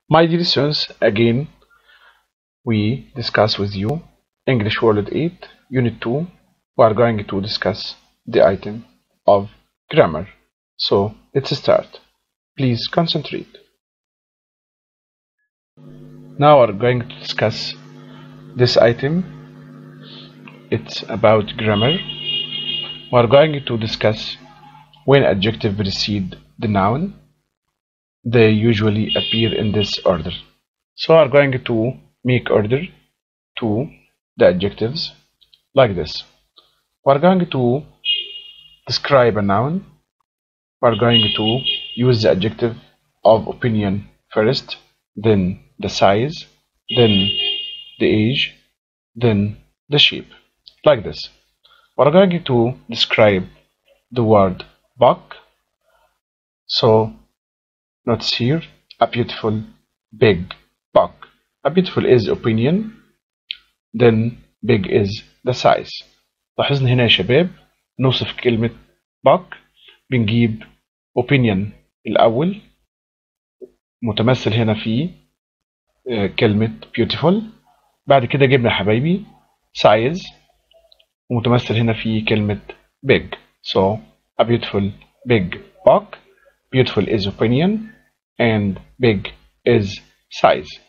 My dear students, again, we discuss with you English World 8, Unit 2. We are going to discuss the item of grammar. So let's start. Please concentrate. Now we're going to discuss this item. It's about grammar. We're going to discuss when adjective precede the noun they usually appear in this order. So we are going to make order to the adjectives like this. We are going to describe a noun. We are going to use the adjective of opinion first, then the size, then the age, then the shape, like this. We are going to describe the word buck. So notice here a beautiful big buck. A beautiful is opinion then big is the size. لاحظنا هنا يا شباب نوصف كلمة buck بنجيب opinion الأول متمثل هنا في كلمة beautiful بعد كده جبنا حبايبي size ومتمثل هنا في كلمة big so a beautiful big buck beautiful is opinion and big is size.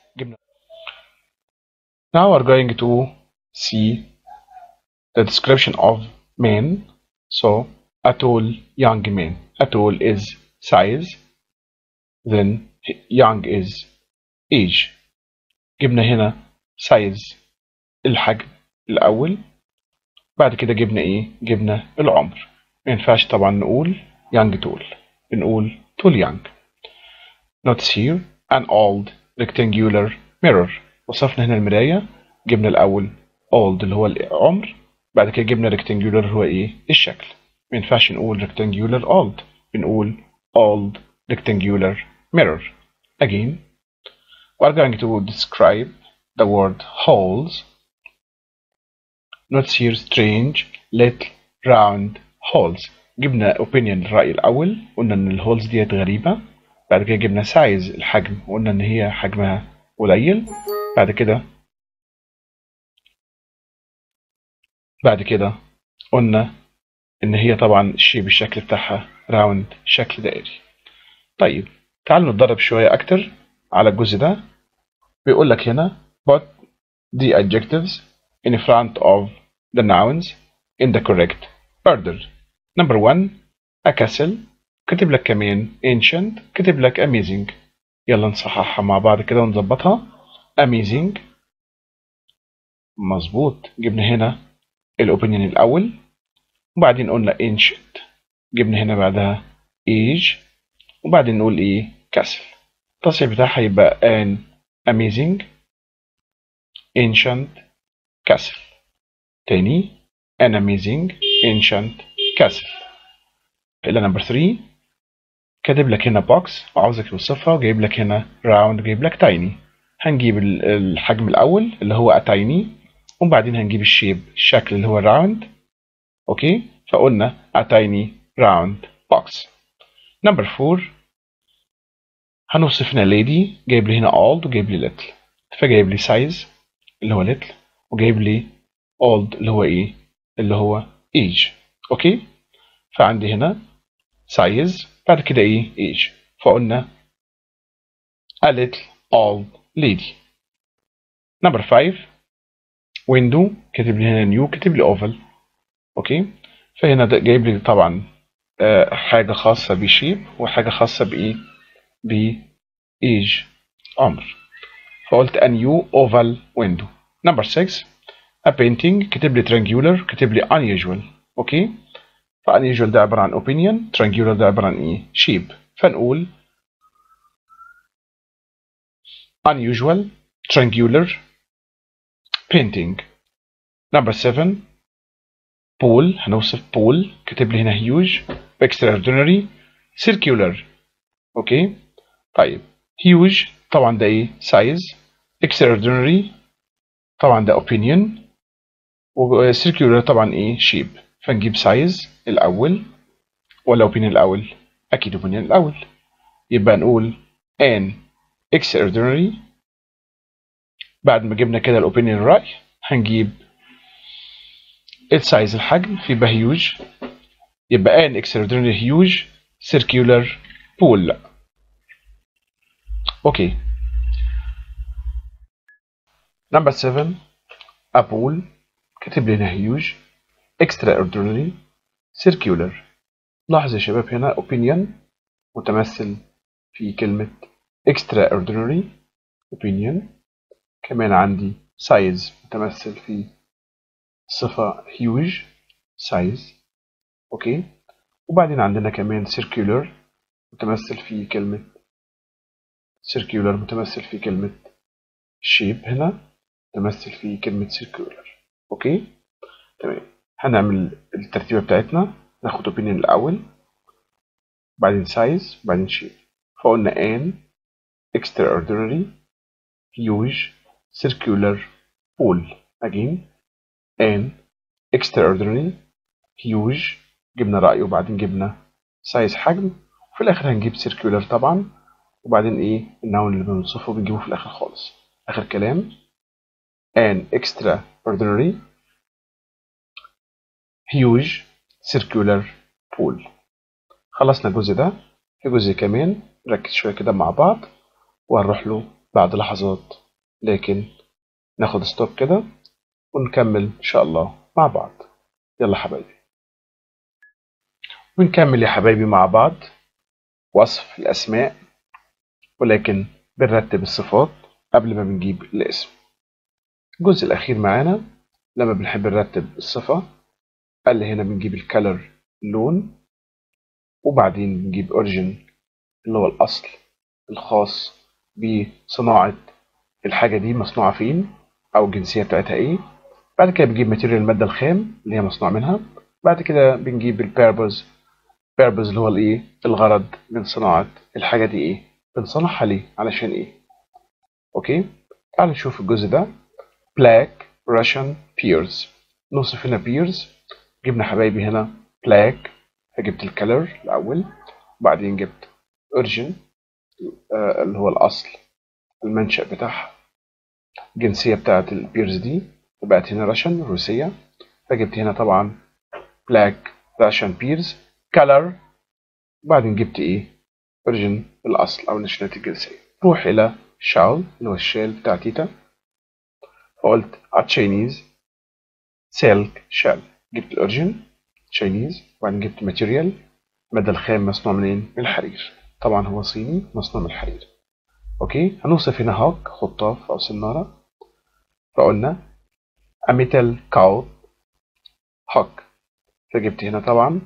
Now we're going to see the description of man. So a tall young man. A tall is size. Then young is age. جبنا هنا size الحجم الأول بعد كده جبنا إيه؟ جبنا العمر. ما ينفعش طبعا نقول young tall. بنقول tall young. Notice here an old rectangular mirror وصفنا هنا المراية جبنا الأول old اللي هو العمر بعد كده جبنا rectangular هو إيه الشكل ما ينفعش نقول rectangular old بنقول old rectangular mirror again we're going to describe the word holes notice here strange little round holes جبنا opinion الرأي الأول قلنا إن الهولز ديت غريبة بعد كده جبنا سايز الحجم وقلنا ان هي حجمها قليل بعد كده بعد كده قلنا ان هي طبعا الشيب الشكل بتاعها راوند شكل دائري طيب تعالوا نتدرب شوية اكتر على الجزء ده بيقول لك هنا put the adjectives in front of the nouns in the correct order number one a castle كاتب لك كمان ancient كاتب لك amazing يلا نصححها مع بعض كده ونظبطها amazing مظبوط جبنا هنا الاوبينيون الاول وبعدين قلنا ancient جبنا هنا بعدها age وبعدين نقول ايه castle التصحيح بتاعها يبقى an amazing ancient castle تاني an amazing ancient castle إلى نمبر 3 كاتب لك هنا بوكس وعاوزك توصفها وجايب لك هنا راوند وجايب لك تايني هنجيب الحجم الاول اللي هو اتايني وبعدين هنجيب الشيب الشكل اللي هو راوند اوكي فقلنا اتايني راوند بوكس نمبر 4 هنوصف هنا ليدي جايب لي هنا اولد وجايب لي ليتل فجايب لي سايز اللي هو ليتل وجايب لي اولد اللي هو ايه اللي هو ايج اوكي فعندي هنا سايز بعد كده ايه ايج فقلنا a little old lady number 5 window كاتب لي هنا نيو كاتب لي اوفل اوكي فهنا ده جايب لي طبعا آه حاجه خاصه بشيب وحاجه خاصه بايه بايج عمر فقلت a new oval window number 6 a painting كاتب لي triangular كاتب لي unusual اوكي فunusual ده عبارة عن opinion triangular ده عبارة عن ايه shape فنقول unusual triangular painting number 7 pool هنوصف pool كاتب لي هنا huge extraordinary circular اوكي طيب huge طبعا ده ايه size extraordinary طبعا ده opinion و circular طبعا ايه shape فنجيب size الأول ولا opinion الأول؟ أكيد opinion الأول يبقى نقول an extraordinary بعد ما جبنا كده الاوبينيون الرأي هنجيب السايز الحجم في يبقى هيوج يبقى an extraordinary huge circular pool اوكي نمبر 7 a pool كاتب لنا huge extraordinary circular لاحظ يا شباب هنا opinion متمثل في كلمة extraordinary opinion كمان عندي size متمثل في صفة huge size اوكي وبعدين عندنا كمان circular متمثل في كلمة circular متمثل في كلمة shape هنا متمثل في كلمة circular اوكي تمام هنعمل الترتيبة بتاعتنا ناخد opinion الأول بعدين size بعدين shape فقلنا an extraordinary huge circular pool again an extraordinary huge جبنا رأي وبعدين جبنا size حجم وفي الآخر هنجيب circular طبعا وبعدين إيه النون اللي بنوصفه بنجيبه في الآخر خالص آخر كلام an extraordinary huge circular pool خلصنا الجزء ده في جزء كمان نركز شوية كده مع بعض وهنروح له بعد لحظات لكن ناخد ستوب كده ونكمل إن شاء الله مع بعض يلا حبايبي ونكمل يا حبايبي مع بعض وصف الأسماء ولكن بنرتب الصفات قبل ما بنجيب الاسم الجزء الأخير معانا لما بنحب نرتب الصفة قال لي هنا بنجيب الكالر اللون وبعدين بنجيب اوريجين اللي هو الأصل الخاص بصناعة الحاجة دي مصنوعة فين أو الجنسية بتاعتها إيه بعد كده بنجيب ماتيريال المادة الخام اللي هي مصنوع منها بعد كده بنجيب البيربز بيربز اللي هو الإيه الغرض من صناعة الحاجة دي إيه بنصنعها ليه علشان إيه أوكي تعالوا نشوف الجزء ده black Russian pears نوصف هنا pears جبنا حبايبي هنا black فجبت الكالر الأول وبعدين جبت origin آه اللي هو الأصل المنشأ بتاعها الجنسية بتاعت البيرز دي بقت هنا راشن روسية فجبت هنا طبعا black Russian pears color وبعدين جبت ايه origin الأصل أو نشنات الجنسية روح إلى شال اللي هو الشال بتاع تيتا فقلت a Chinese silk shell جبت الأوريجين تشاينيز وبعدين جبت ماتيريال المادة الخام مصنوع منين؟ من الحرير طبعا هو صيني مصنوع من الحرير اوكي هنوصف هنا هاك خطاف او سنارة فقلنا a metal cow hook فجبت هنا طبعا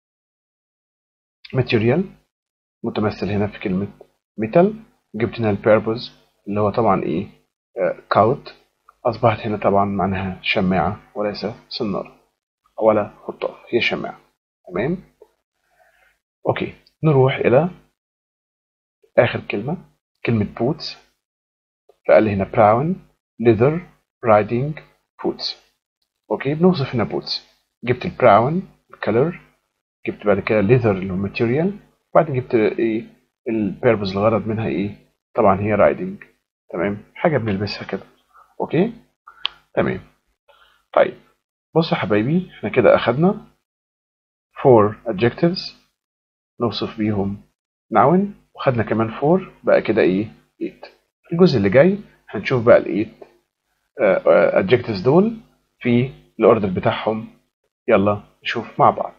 ماتيريال متمثل هنا في كلمة metal جبت هنا البيربوز اللي هو طبعا ايه كاوت أصبحت هنا طبعا معناها شماعة وليس سنارة ولا خطاف هي شماعة تمام أوكي نروح إلى آخر كلمة كلمة boots فقال لي هنا brown leather riding boots أوكي بنوصف هنا boots جبت البراون الكالر جبت بعد كده leather اللي هو material وبعدين جبت إيه البيربز الغرض منها إيه طبعا هي riding تمام حاجة بنلبسها كده اوكي تمام طيب بصوا يا حبايبي احنا كده اخدنا four adjectives نوصف بيهم noun وخدنا كمان four بقى كده ايه eight في الجزء اللي جاي هنشوف بقى الايت adjectives دول في الاوردر بتاعهم يلا نشوف مع بعض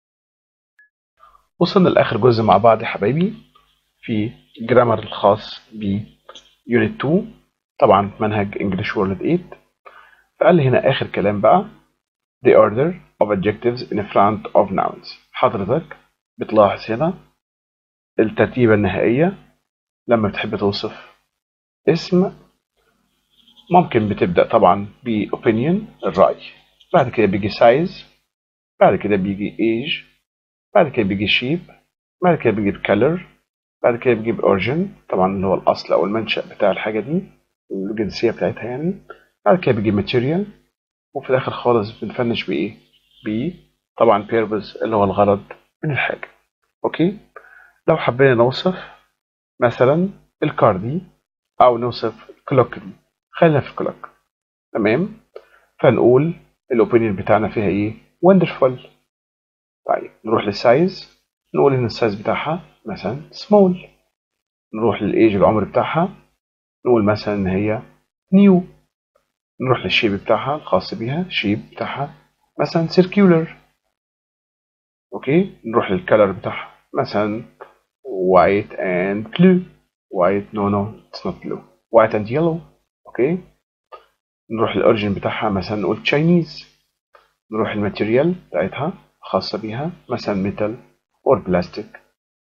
وصلنا لاخر جزء مع بعض يا حبايبي في جرامر الخاص ب unit 2 طبعا منهج English World 8 فقال لي هنا آخر كلام بقى the order of adjectives in front of nouns حضرتك بتلاحظ هنا الترتيبة النهائية لما بتحب توصف اسم ممكن بتبدأ طبعا ب opinion الرأي بعد كده بيجي size بعد كده بيجي age بعد كده بيجي shape بعد كده بيجي color بعد كده بيجيب origin طبعا اللي هو الأصل أو المنشأ بتاع الحاجة دي الجنسية بتاعتها يعني بعد كده بيجي ماتيريال وفي الآخر خالص بنفنش بإيه؟ ب طبعا بيربز اللي هو الغرض من الحاجة أوكي؟ لو حبينا نوصف مثلا الكار دي أو نوصف كلوك دي خلينا في كلوك تمام فنقول الأوبينيون بتاعنا فيها إيه wonderful طيب نروح للسايز نقول إن السايز بتاعها مثلا small نروح للإيج العمر بتاعها نقول مثلا إن هي new نروح للشيب بتاعها الخاص بيها شيب بتاعها مثلا circular اوكي نروح للكالر بتاعها مثلا white and blue white no no it's not blue white and yellow اوكي نروح للاوريجين بتاعها مثلا نقول Chinese نروح الماتيريال بتاعتها خاصة بيها مثلا ميتال اور بلاستيك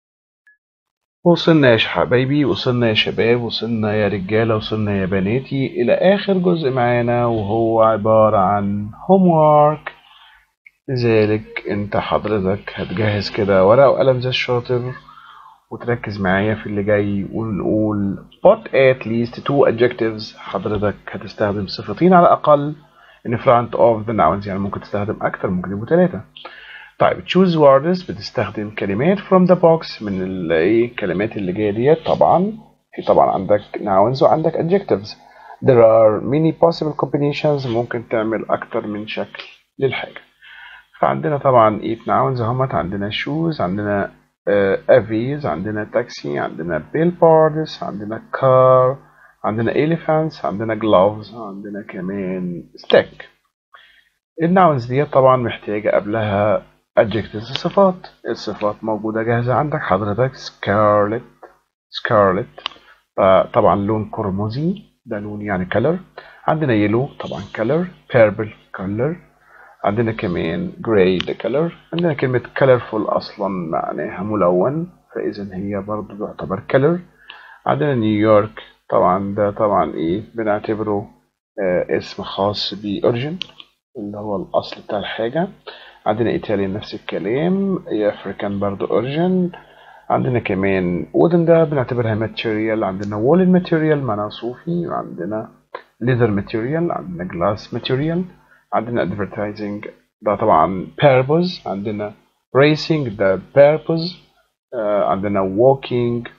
وصلنا يا حبايبي وصلنا يا شباب وصلنا يا رجالة وصلنا يا بناتي إلى آخر جزء معانا وهو عبارة عن homework لذلك انت حضرتك هتجهز كده ورقة وقلم زي الشاطر وتركز معايا في اللي جاي ونقول put at least two adjectives حضرتك هتستخدم صفتين على الأقل in front of the nouns يعني ممكن تستخدم أكتر ممكن يبقوا ثلاثة طيب choose words بتستخدم كلمات from the box من الايه الكلمات اللي جايه ديت طبعا في طبعا عندك nouns وعندك adjectives there are many possible combinations ممكن تعمل اكتر من شكل للحاجه فعندنا طبعا 8 nouns همت عندنا shoes عندنا uh, avies عندنا taxi عندنا billboards عندنا car عندنا elephants عندنا gloves عندنا كمان stick الناونز دي طبعا محتاجة قبلها adjectives الصفات الصفات موجودة جاهزة عندك حضرتك scarlet scarlet طبعا لون قرمزي ده لون يعني color عندنا yellow طبعا color purple color عندنا كمان gray ده color عندنا كلمة colorful أصلا معناها ملون فإذا هي برضو تعتبر color عندنا نيويورك طبعا ده طبعا إيه بنعتبره آه اسم خاص بأوريجين اللي هو الأصل بتاع الحاجة عندنا ايطاليان نفس الكلام افريكان برضو اوريجين عندنا كمان وودن ده بنعتبرها ماتيريال عندنا وولن ماتيريال معناها صوفي وعندنا ليذر ماتيريال عندنا جلاس ماتيريال عندنا ادفرتايزنج ده طبعا purpose عندنا racing ده purpose آه عندنا walking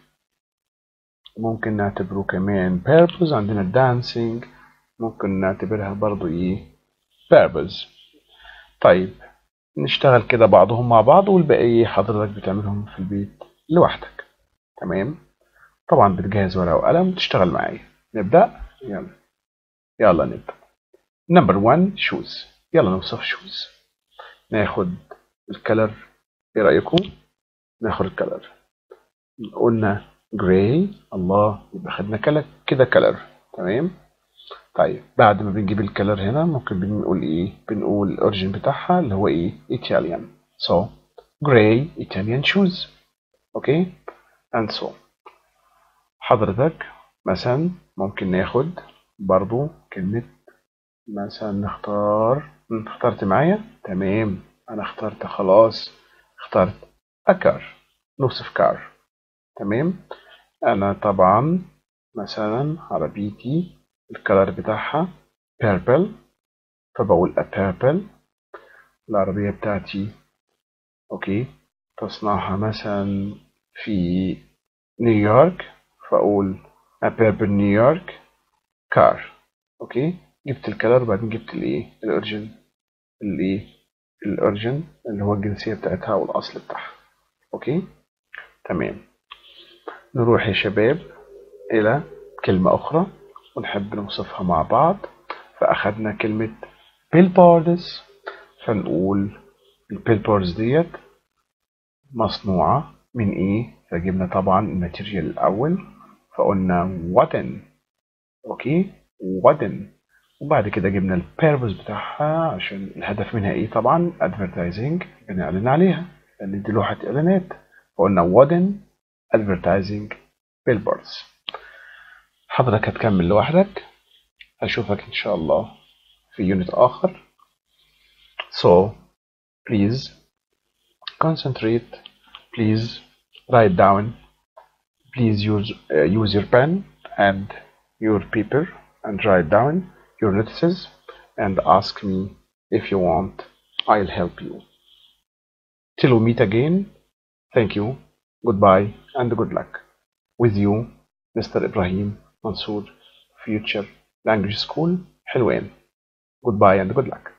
ممكن نعتبره كمان purpose عندنا dancing ممكن نعتبرها برضو ايه purpose طيب نشتغل كده بعضهم مع بعض والباقي حضرتك بتعملهم في البيت لوحدك تمام طبعا بتجهز ورقة وقلم تشتغل معايا نبدأ يلا يلا نبدأ نمبر 1 شوز يلا نوصف شوز ناخد الكلر ايه رأيكم ناخد الكلر قلنا جراي الله يبقى خدنا كلر كده كلر تمام طيب بعد ما بنجيب الكلر هنا ممكن بنقول ايه بنقول الاوريجين بتاعها اللي هو ايه Italian so gray Italian shoes اوكي and so حضرتك مثلا ممكن ناخد برضو كلمة مثلا نختار اخترت معايا تمام انا اخترت خلاص اخترت a car نوصف كار تمام انا طبعا مثلا عربيتي الكلر بتاعها purple فبقول a purple العربية بتاعتي اوكي تصنعها مثلا في نيويورك فاقول a purple نيويورك car اوكي جبت الكلر وبعدين جبت الايه الاوريجين الايه الاوريجين اللي هو الجنسية بتاعتها والاصل بتاعها اوكي تمام نروح يا شباب الى كلمة اخرى ونحب نوصفها مع بعض فأخدنا كلمة billboards فنقول البيلبوردز ديت مصنوعة من ايه فجبنا طبعا الماتيريال الأول فقلنا wooden اوكي wooden وبعد كده جبنا البيربوز بتاعها عشان الهدف منها ايه طبعا advertising بنعلن عليها لان دي لوحة اعلانات فقلنا wooden advertising billboards حضرتك هتكمل لوحدك أشوفك إن شاء الله في يونت آخر so please concentrate please write down please use uh, use your pen and your paper and write down your notices and ask me if you want I'll help you till we meet again thank you goodbye and good luck with you Mr. Ibrahim منصور future language school حلوين goodbye and good luck